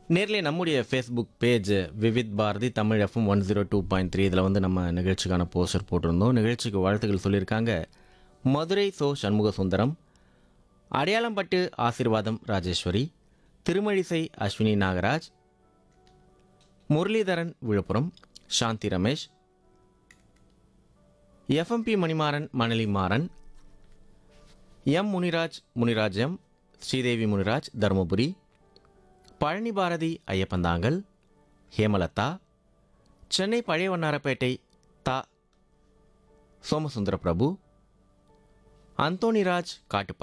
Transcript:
நேர்லயே நம்முடைய Facebook page Vividh Bharati Tamil FM one zero two point three இதில் வந்து நம்ம நிகழ்ச்சிக்கான போஸ்டர் போட்டிருந்தோம் நிகழ்ச்சிக்கு வாழ்த்துக்கள் சொல்லியிருக்காங்க மதுரை சோ சண்முக சுந்தரம் அடையாளம்பட்டு ஆசீர்வாதம் ராஜேஸ்வரி திருமழிசை அஸ்வினி நாகராஜ் முரளிதரன் விழுப்புரம் சாந்தி ரமேஷ் எஃப்எம்பி மணிமாறன் மணலி மாறன் எம் முனிராஜ் முனிராஜ் எம் ஸ்ரீதேவி முனிராஜ் தருமபுரி பழனி பாரதி ஐயப்பந்தாங்கல் ஹேமலதா சென்னை பழைய வண்ணாரப்பேட்டை தா சோமசுந்தர பிரபு அந்தோணிராஜ் காட்டுப்பா